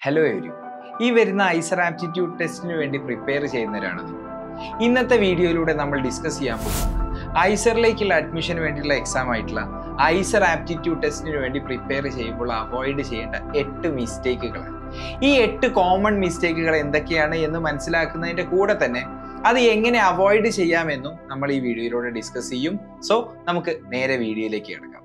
hello every ഈ വരുന്ന IISER aptitude ടെസ്റ്റിന് വേണ്ടി പ്രിപ്പയർ ചെയ്യുന്നവരാണ് നിങ്ങൾ ഇന്നത്തെ വീഡിയോയിലൂടെ നമ്മൾ ഡിസ്കസ് ചെയ്യാൻ പോകുന്നത് ഐസറിലേക്കുള്ള അഡ്മിഷന് വേണ്ടിയുള്ള എക്സാം ആയിട്ടുള്ള ഐസർ ആപ്റ്റിറ്റ്യൂഡ് ടെസ്റ്റിന് വേണ്ടി പ്രിപ്പയർ ചെയ്യുമ്പോൾ അവോയ്ഡ് ചെയ്യേണ്ട എട്ട് മിസ്റ്റേക്കുകളാണ് ഈ എട്ട് കോമൺ മിസ്റ്റേക്കുകൾ എന്തൊക്കെയാണ് എന്ന് മനസ്സിലാക്കുന്നതിന്റെ കൂടെ തന്നെ അത് എങ്ങനെ അവോയ്ഡ് ചെയ്യാമെന്നും നമ്മൾ ഈ വീഡിയോയിലൂടെ ഡിസ്കസ് ചെയ്യും സോ നമുക്ക് നേരെ വീഡിയോയിലേക്ക് കിടക്കാം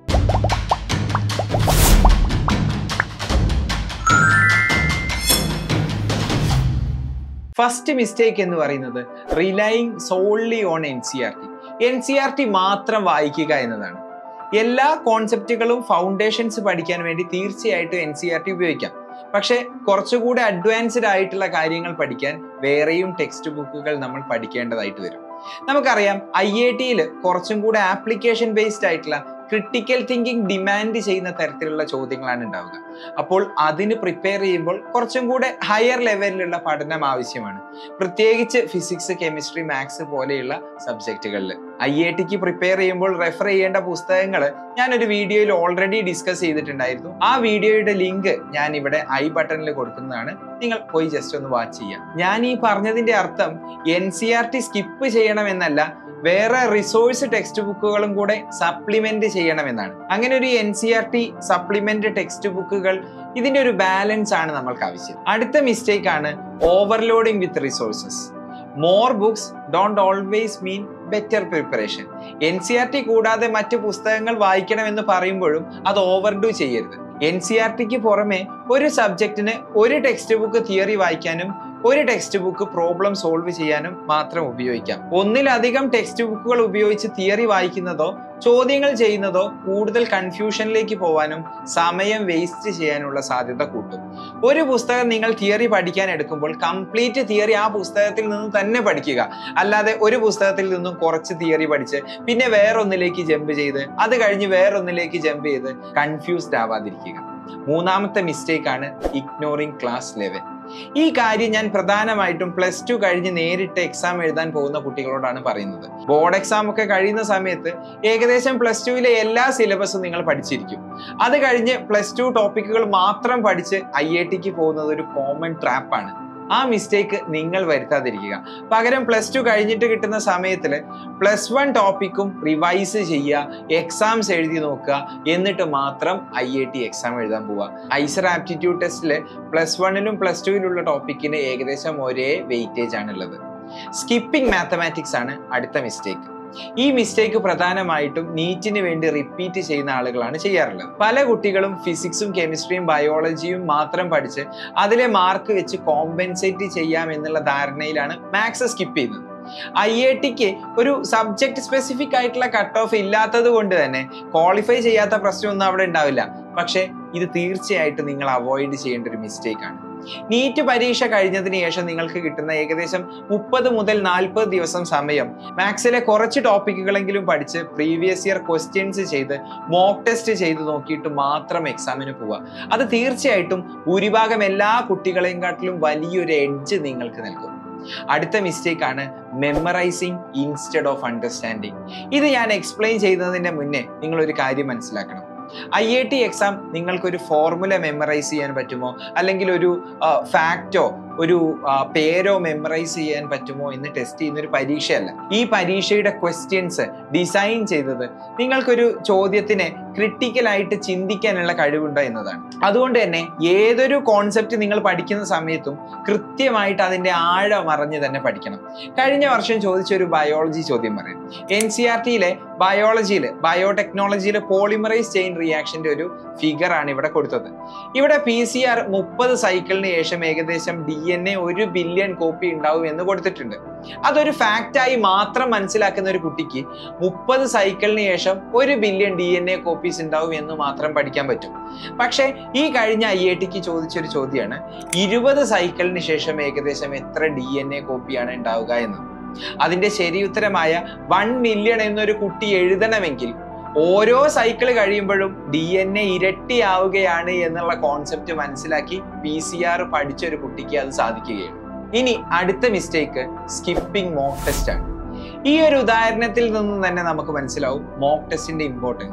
ഫസ്റ്റ് മിസ്റ്റേക്ക് എന്ന് പറയുന്നത് relying solely on N C R T N C R T മാത്രം വായിക്കുക എന്നതാണ് എല്ലാ കോൺസെപ്റ്റുകളും ഫൗണ്ടേഷൻസ് പഠിക്കാൻ വേണ്ടി തീർച്ചയായിട്ടും എൻ സി ആർ ടി ഉപയോഗിക്കാം പക്ഷേ കുറച്ചുകൂടി അഡ്വാൻസ്ഡ് ആയിട്ടുള്ള കാര്യങ്ങൾ പഠിക്കാൻ വേറെയും ടെക്സ്റ്റ് ബുക്കുകൾ നമ്മൾ പഠിക്കേണ്ടതായിട്ട് വരും നമുക്കറിയാം ഐ ഐ ടിയിൽ കുറച്ചും കൂടെ ആപ്ലിക്കേഷൻ ബേസ്ഡ് ആയിട്ടുള്ള ക്രിട്ടിക്കൽ തിങ്കിങ് ഡിമാൻഡ് ചെയ്യുന്ന തരത്തിലുള്ള ചോദ്യങ്ങളാണ് ഉണ്ടാവുക അപ്പോൾ അതിന് പ്രിപ്പയർ ചെയ്യുമ്പോൾ കുറച്ചും കൂടെ ഹയർ ലെവലിലുള്ള പഠനം ആവശ്യമാണ് പ്രത്യേകിച്ച് ഫിസിക്സ് കെമിസ്ട്രി മാത്സ് പോലെയുള്ള സബ്ജക്റ്റുകളിൽ ഐ ഐ ടിക്ക് പ്രിപ്പയർ ചെയ്യുമ്പോൾ റെഫർ ചെയ്യേണ്ട പുസ്തകങ്ങൾ ഞാനൊരു വീഡിയോയിൽ ഓൾറെഡി ഡിസ്കസ് ചെയ്തിട്ടുണ്ടായിരുന്നു ആ വീഡിയോയുടെ ലിങ്ക് ഞാൻ ഇവിടെ ഐ ബട്ടണിൽ കൊടുക്കുന്നതാണ് നിങ്ങൾ പോയി ജസ്റ്റ് ഒന്ന് വാച്ച് ചെയ്യാം ഞാൻ ഈ പറഞ്ഞതിന്റെ അർത്ഥം N C R T skip ചെയ്യണമെന്നല്ല വേറെ റിസോഴ്സ് ടെക്സ്റ്റ് ബുക്കുകളും കൂടെ സപ്ലിമെന്റ് ചെയ്യണമെന്നാണ് അങ്ങനെ ഒരു N C R T supplement text ബുക്കുകൾ ഇതിന്റെ ഒരു ബാലൻസ് ആണ് നമ്മൾക്ക് ആവശ്യം അടുത്ത മിസ്റ്റേക്ക് ആണ് overloading with resources more books don't always mean better preparation N C R T കൂടാതെ മറ്റ് പുസ്തകങ്ങൾ വായിക്കണമെന്ന് പറയുമ്പോഴും അത് ഓവർഡു ചെയ്യരുത് എൻ സി ആർ ടിക്ക് പുറമെ ഒരു സബ്ജക്റ്റിന് ഒരു ടെക്സ്റ്റ് ബുക്ക് തിയറി വായിക്കാനും ഒരു ടെക്സ്റ്റ് ബുക്ക് പ്രോബ്ലം സോൾവ് ചെയ്യാനും മാത്രം ഉപയോഗിക്കാം ഒന്നിലധികം ടെക്സ്റ്റ് ബുക്കുകൾ ഉപയോഗിച്ച് തിയറി വായിക്കുന്നതോ ചോദ്യങ്ങൾ ചെയ്യുന്നതോ കൂടുതൽ കൺഫ്യൂഷനിലേക്ക് പോവാനും സമയം വേസ്റ്റ് ചെയ്യാനുള്ള സാധ്യത കൂട്ടും ഒരു പുസ്തകം നിങ്ങൾ തിയറി പഠിക്കാൻ എടുക്കുമ്പോൾ കംപ്ലീറ്റ് തിയറി ആ പുസ്തകത്തിൽ നിന്ന് തന്നെ പഠിക്കുക അല്ലാതെ ഒരു പുസ്തകത്തിൽ നിന്നും കുറച്ച് തിയറി പഠിച്ച് പിന്നെ വേറൊന്നിലേക്ക് ജമ്പ് ചെയ്ത് അത് കഴിഞ്ഞ് വേറൊന്നിലേക്ക് ജമ്പ് ചെയ്ത് കൺഫ്യൂസ്ഡ് ആവാതിരിക്കുക മൂന്നാമത്തെ മിസ്റ്റേക്ക് ആണ് ഇഗ്നോറിംഗ് ക്ലാസ് ലെവൽ ഈ കാര്യം ഞാൻ പ്രധാനമായിട്ടും പ്ലസ് ടു കഴിഞ്ഞ് നേരിട്ട് എക്സാം എഴുതാൻ പോകുന്ന കുട്ടികളോടാണ് പറയുന്നത് ബോർഡ് എക്സാം ഒക്കെ കഴിയുന്ന സമയത്ത് ഏകദേശം പ്ലസ് ടുവിലെ എല്ലാ സിലബസും നിങ്ങൾ പഠിച്ചിരിക്കും അത് കഴിഞ്ഞ് പ്ലസ് ടു ടോപ്പിക്കുകൾ മാത്രം പഠിച്ച് ഐ ഐ ടിക്ക് പോകുന്നത് ഒരു കോമൺ ട്രാപ്പാണ് ആ മിസ്റ്റേക്ക് നിങ്ങൾ വരുത്താതിരിക്കുക പകരം പ്ലസ് ടു കഴിഞ്ഞിട്ട് കിട്ടുന്ന സമയത്തിൽ പ്ലസ് വൺ ടോപ്പിക്കും റിവൈസ് ചെയ്യുക എക്സാംസ് എഴുതി നോക്കുക എന്നിട്ട് മാത്രം ഐ ഐ ടി എക്സാം എഴുതാൻ പോവുക ഐസർ ആപ്റ്റിറ്റ്യൂഡ് ടെസ്റ്റിൽ പ്ലസ് വണ്ണിലും പ്ലസ് ടുവിലുള്ള ടോപ്പിക്കിന് ഏകദേശം ഒരേ വെയിറ്റേജ് ആണ് ഉള്ളത് സ്കിപ്പിംഗ് മാത്തമാറ്റിക്സ് ആണ് അടുത്ത മിസ്റ്റേക്ക് ഈ മിസ്റ്റേക്ക് പ്രധാനമായിട്ടും നീറ്റിന് വേണ്ടി റിപ്പീറ്റ് ചെയ്യുന്ന ആളുകളാണ് ചെയ്യാറുള്ളത് പല കുട്ടികളും ഫിസിക്സും കെമിസ്ട്രിയും ബയോളജിയും മാത്രം പഠിച്ച് അതിലെ മാർക്ക് വെച്ച് കോമ്പൻസേറ്റ് ചെയ്യാം എന്നുള്ള ധാരണയിലാണ് മാത്സ് സ്കിപ്പ് ചെയ്യുന്നത് ഐ ഐ ടിക്ക് ഒരു സബ്ജക്ട് സ്പെസിഫിക് ആയിട്ടുള്ള കട്ട് ഓഫ് ഇല്ലാത്തത് കൊണ്ട് തന്നെ ക്വാളിഫൈ ചെയ്യാത്ത പ്രശ്നമൊന്നും അവിടെ ഉണ്ടാവില്ല പക്ഷേ ഇത് തീർച്ചയായിട്ടും നിങ്ങൾ അവോയ്ഡ് ചെയ്യേണ്ട ഒരു മിസ്റ്റേക്ക് ആണ് നീറ്റ് പരീക്ഷ കഴിഞ്ഞതിന് ശേഷം നിങ്ങൾക്ക് കിട്ടുന്ന ഏകദേശം മുപ്പത് മുതൽ നാൽപ്പത് ദിവസം സമയം മാത്സിലെ കുറച്ച് ടോപ്പിക്കുകളെങ്കിലും പഠിച്ച് പ്രീവിയസ് ഇയർ ക്വസ്റ്റ്യൻസ് ചെയ്ത് മോക്ക് ടെസ്റ്റ് ചെയ്ത് നോക്കിയിട്ട് മാത്രം എക്സാമിന് പോവുക അത് തീർച്ചയായിട്ടും ഭൂരിഭാഗം എല്ലാ കുട്ടികളെയും കാട്ടിലും വലിയൊരു എഡ്ജ് നിങ്ങൾക്ക് നൽകും അടുത്ത മിസ്റ്റേക്ക് ആണ് മെമ്മറൈസിങ് ഇൻസ്റ്റെഡ് ഓഫ് അണ്ടർസ്റ്റാൻഡിങ് ഇത് ഞാൻ എക്സ്പ്ലെയിൻ ചെയ്യുന്നതിന്റെ മുന്നേ നിങ്ങൾ ഒരു കാര്യം മനസ്സിലാക്കണം ഐ ഐ ടി എക്സാം നിങ്ങൾക്കൊരു ഫോർമുല മെമ്മറൈസ് ചെയ്യാൻ പറ്റുമോ അല്ലെങ്കിൽ ഒരു ഫാക്റ്റോ ഒരു പേരോ മെമ്മറൈസ് ചെയ്യാൻ പറ്റുമോ എന്ന് ടെസ്റ്റ് ചെയ്യുന്ന ഒരു പരീക്ഷയല്ല ഈ പരീക്ഷയുടെ ക്വസ്റ്റ്യൻസ് ഡിസൈൻ ചെയ്തത് നിങ്ങൾക്കൊരു ചോദ്യത്തിനെ ക്രിട്ടിക്കലായിട്ട് ചിന്തിക്കാനുള്ള കഴിവുണ്ടോ എന്നതാണ് അതുകൊണ്ട് തന്നെ ഏതൊരു കോൺസെപ്റ്റ് നിങ്ങൾ പഠിക്കുന്ന സമയത്തും കൃത്യമായിട്ട് അതിന്റെ ആഴം അറിഞ്ഞ് തന്നെ പഠിക്കണം കഴിഞ്ഞ വർഷം ചോദിച്ച ഒരു ബയോളജി ചോദ്യം പറയാം എൻ സി ആർ ടിയിലെ ബയോളജിയിൽ ബയോടെക്നോളജിയിലെ പോളിമറൈസ് ചെയിൻ റിയാക്ഷന്റെ ഒരു ഫിഗർ ആണ് ഇവിടെ കൊടുത്തത് ഇവിടെ പി സി ആർ മുപ്പത് സൈക്കിളിന് ശേഷം ഏകദേശം ഡി എൻ എ ഒരു ബില്യൺ കോപ്പി ഉണ്ടാവും എന്ന് കൊടുത്തിട്ടുണ്ട് അതൊരു ഫാക്റ്റായി മാത്രം മനസ്സിലാക്കുന്ന ഒരു കുട്ടിക്ക് മുപ്പത് സൈക്കിളിന് ശേഷം ഒരു billion D N A copies ഉണ്ടാവും എന്ന് മാത്രം പഠിക്കാൻ പറ്റും പക്ഷേ ഈ കഴിഞ്ഞ ഐ ഐ ടിക്ക് ചോദിച്ചൊരു ചോദ്യമാണ് ഇരുപത് സൈക്കിളിന് ശേഷം ഏകദേശം എത്ര ഡി എൻ എ കോപ്പിയാണ് ഉണ്ടാവുക എന്ന് അതിന്റെ ശരി ഉത്തരമായ വൺ മില്യൺ എന്നൊരു കുട്ടി എഴുതണമെങ്കിൽ ഓരോ സൈക്കിൾ കഴിയുമ്പോഴും ഡി എൻ എ ഇരട്ടിയാവുകയാണ് എന്നുള്ള കോൺസെപ്റ്റ് മനസ്സിലാക്കി പി സി ആർ പഠിച്ച ഒരു കുട്ടിക്ക് അത് സാധിക്കുകയാണ് ഇനി അടുത്ത മിസ്റ്റേക്ക് സ്കിപ്പിംഗ് മോക്ക് ടെസ്റ്റ് ആണ് ഈ ഒരു ഉദാഹരണത്തിൽ നിന്നും തന്നെ നമുക്ക് മനസ്സിലാവും മോക്ക് ടെസ്റ്റിന്റെ ഇമ്പോർട്ടൻസ്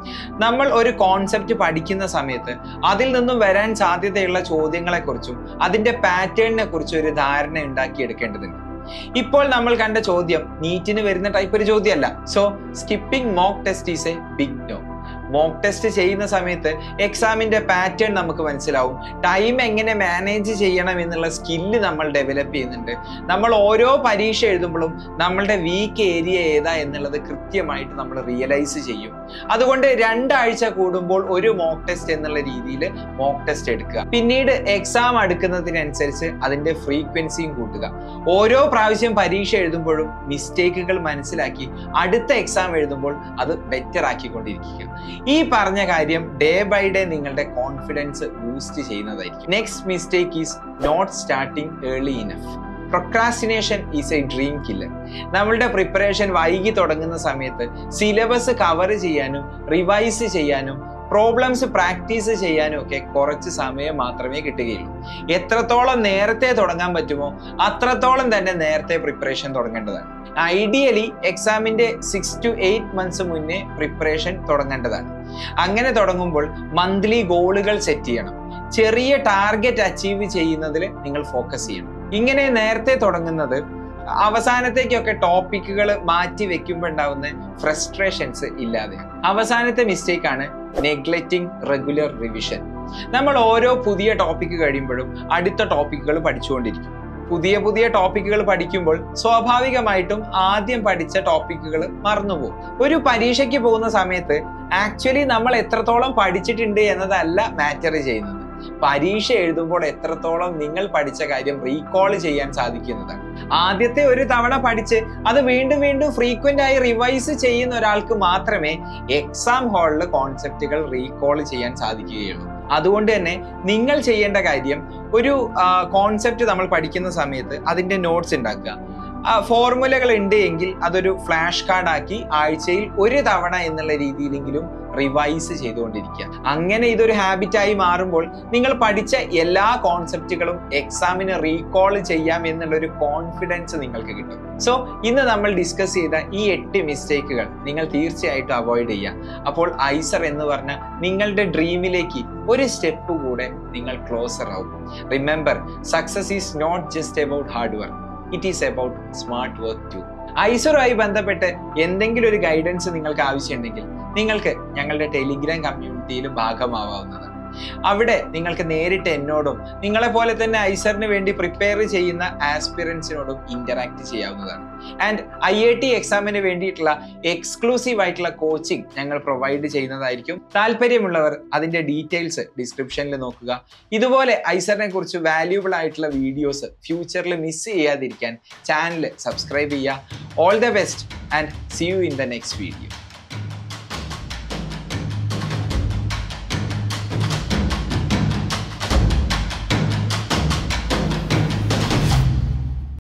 നമ്മൾ ഒരു കോൺസെപ്റ്റ് പഠിക്കുന്ന സമയത്ത് അതിൽ നിന്നും വരാൻ സാധ്യതയുള്ള ചോദ്യങ്ങളെക്കുറിച്ചും അതിന്റെ പാറ്റേണിനെ കുറിച്ചും ഒരു ധാരണ ഉണ്ടാക്കിയെടുക്കേണ്ടതുണ്ട് ഇപ്പോൾ നമ്മൾ കണ്ട ചോദ്യം നീറ്റിന് വരുന്ന ടൈപ്പ് ഒരു ചോദ്യമല്ല so skipping mock test is a big no mock test ചെയ്യുന്ന സമയത്ത് എക്സാമിന്റെ പാറ്റേൺ നമുക്ക് മനസ്സിലാവും ടൈം എങ്ങനെ മാനേജ് ചെയ്യണം എന്നുള്ള സ്കില്ല് നമ്മൾ ഡെവലപ്പ് ചെയ്യുന്നുണ്ട് നമ്മൾ ഓരോ പരീക്ഷ എഴുതുമ്പോഴും നമ്മളുടെ വീക്ക് ഏരിയ ഏതാ എന്നുള്ളത് കൃത്യമായിട്ട് നമ്മൾ റിയലൈസ് ചെയ്യും അതുകൊണ്ട് രണ്ടാഴ്ച കൂടുമ്പോൾ ഒരു മോക്ക് ടെസ്റ്റ് എന്നുള്ള രീതിയിൽ മോക്ക് ടെസ്റ്റ് എടുക്കുക പിന്നീട് എക്സാം അടുക്കുന്നതിനനുസരിച്ച് അതിന്റെ ഫ്രീക്വൻസിയും കൂട്ടുക ഓരോ പ്രാവശ്യം പരീക്ഷ എഴുതുമ്പോഴും മിസ്റ്റേക്കുകൾ മനസ്സിലാക്കി അടുത്ത എക്സാം എഴുതുമ്പോൾ അത് ബെറ്റർ ആക്കിക്കൊണ്ടിരിക്കുക ഈ പറഞ്ഞ കാര്യം ഡേ ബൈ ഡേ നിങ്ങളുടെ കോൺഫിഡൻസ് ബൂസ്റ്റ് ചെയ്യുന്നതായിരിക്കും next mistake is not starting early enough procrastination is a dream killer നമ്മളുടെ പ്രിപ്പറേഷൻ വൈകി തുടങ്ങുന്ന സമയത്ത് സിലബസ് കവർ ചെയ്യാനും റിവൈസ് ചെയ്യാനും പ്രോബ്ലംസ് പ്രാക്ടീസ് ചെയ്യാനും ഒക്കെ കുറച്ച് സമയം മാത്രമേ കിട്ടുകയുള്ളൂ എത്രത്തോളം നേരത്തെ തുടങ്ങാൻ പറ്റുമോ അത്രത്തോളം തന്നെ നേരത്തെ പ്രിപ്പറേഷൻ തുടങ്ങേണ്ടതാണ് ഐഡിയലി എക്സാമിന്റെ സിക്സ് ടു എയ്റ്റ് മന്ത്സ് മുന്നേ പ്രിപ്പറേഷൻ തുടങ്ങേണ്ടതാണ് അങ്ങനെ തുടങ്ങുമ്പോൾ മന്ത്ലി ഗോളുകൾ സെറ്റ് ചെയ്യണം ചെറിയ ടാർഗറ്റ് അച്ചീവ് ചെയ്യുന്നതിൽ നിങ്ങൾ ഫോക്കസ് ചെയ്യണം ഇങ്ങനെ നേരത്തെ തുടങ്ങുന്നത് അവസാനത്തേക്കൊക്കെ ടോപ്പിക്കുകൾ മാറ്റി വെക്കുമ്പോൾ ഉണ്ടാവുന്ന ഫ്രസ്ട്രേഷൻസ് ഇല്ലാതെ അവസാനത്തെ മിസ്റ്റേക്ക് ആണ് നെഗ്ലക്റ്റിംഗ് റെഗുലർ റിവിഷൻ നമ്മൾ ഓരോ പുതിയ ടോപ്പിക്ക് കഴിയുമ്പോഴും അടുത്ത ടോപ്പിക്കുകൾ പഠിച്ചുകൊണ്ടിരിക്കും പുതിയ പുതിയ ടോപ്പിക്കുകൾ പഠിക്കുമ്പോൾ സ്വാഭാവികമായിട്ടും ആദ്യം പഠിച്ച ടോപ്പിക്കുകൾ മറന്നുപോകും ഒരു പരീക്ഷയ്ക്ക് പോകുന്ന സമയത്ത് ആക്ച്വലി നമ്മൾ എത്രത്തോളം പഠിച്ചിട്ടുണ്ട് എന്നതല്ല മാറ്റർ ചെയ്യുന്നത് പരീക്ഷ എഴുതുമ്പോൾ എത്രത്തോളം നിങ്ങൾ പഠിച്ച കാര്യം റീകോൾ ചെയ്യാൻ സാധിക്കുന്നതാണ് ആദ്യത്തെ ഒരു തവണ പഠിച്ച് അത് വീണ്ടും വീണ്ടും ഫ്രീക്വന്റ് ആയി റിവൈസ് ചെയ്യുന്ന ഒരാൾക്ക് മാത്രമേ എക്സാം ഹാളിൽ കോൺസെപ്റ്റുകൾ റീകോൾ ചെയ്യാൻ സാധിക്കുകയുള്ളൂ അതുകൊണ്ട് തന്നെ നിങ്ങൾ ചെയ്യേണ്ട കാര്യം ഒരു കോൺസെപ്റ്റ് നമ്മൾ പഠിക്കുന്ന സമയത്ത് അതിന്റെ നോട്ട്സ് ഉണ്ടാക്കുക ഫോർമുലകൾ ഉണ്ട് എങ്കിൽ അതൊരു ഫ്ലാഷ് കാർഡ് ആക്കി ആഴ്ചയിൽ ഒരു തവണ എന്നുള്ള രീതിയിലെങ്കിലും റിവൈസ് ചെയ്തുകൊണ്ടിരിക്കുക അങ്ങനെ ഇതൊരു ഹാബിറ്റായി മാറുമ്പോൾ നിങ്ങൾ പഠിച്ച എല്ലാ കോൺസെപ്റ്റുകളും എക്സാമിന് റീകോൾ ചെയ്യാം എന്നുള്ള ഒരു കോൺഫിഡൻസ് നിങ്ങൾക്ക് കിട്ടും സോ ഇന്ന് നമ്മൾ ഡിസ്കസ് ചെയ്ത ഈ എട്ട് മിസ്റ്റേക്കുകൾ നിങ്ങൾ തീർച്ചയായിട്ടും അവോയ്ഡ് ചെയ്യുക അപ്പോൾ ഐസർ എന്ന് പറഞ്ഞ നിങ്ങളുടെ ഡ്രീമിലേക്ക് ഒരു സ്റ്റെപ്പ് കൂടെ നിങ്ങൾ ക്ലോസർ ആവും remember success is not just about hard work it is about smart work ടു ഐസറുമായി ബന്ധപ്പെട്ട് എന്തെങ്കിലും ഒരു ഗൈഡൻസ് നിങ്ങൾക്ക് ആവശ്യമുണ്ടെങ്കിൽ നിങ്ങൾക്ക് ഞങ്ങളുടെ ടെലിഗ്രാം കമ്മ്യൂണിറ്റിയിൽ ഭാഗമാവാവുന്നതാണ് അവിടെ നിങ്ങൾക്ക് നേരിട്ട് എന്നോടും നിങ്ങളെ പോലെ തന്നെ ഐസറിന് വേണ്ടി പ്രിപ്പയർ ചെയ്യുന്ന ആസ്പിറൻസിനോടും ഇന്ററാക്ട് ചെയ്യാവുന്നതാണ് ആൻഡ് ഐ ഐ ടി എക്സാമിന് വേണ്ടിയിട്ടുള്ള എക്സ്ക്ലൂസീവ് ആയിട്ടുള്ള കോച്ചിങ് ഞങ്ങൾ പ്രൊവൈഡ് ചെയ്യുന്നതായിരിക്കും താല്പര്യമുള്ളവർ അതിന്റെ ഡീറ്റെയിൽസ് ഡിസ്ക്രിപ്ഷനിൽ നോക്കുക ഇതുപോലെ ഐസറിനെ കുറിച്ച് വാല്യൂബിൾ ആയിട്ടുള്ള വീഡിയോസ് ഫ്യൂച്ചറിൽ മിസ് ചെയ്യാതിരിക്കാൻ ചാനൽ സബ്സ്ക്രൈബ് ചെയ്യുക all the best and see you in the next video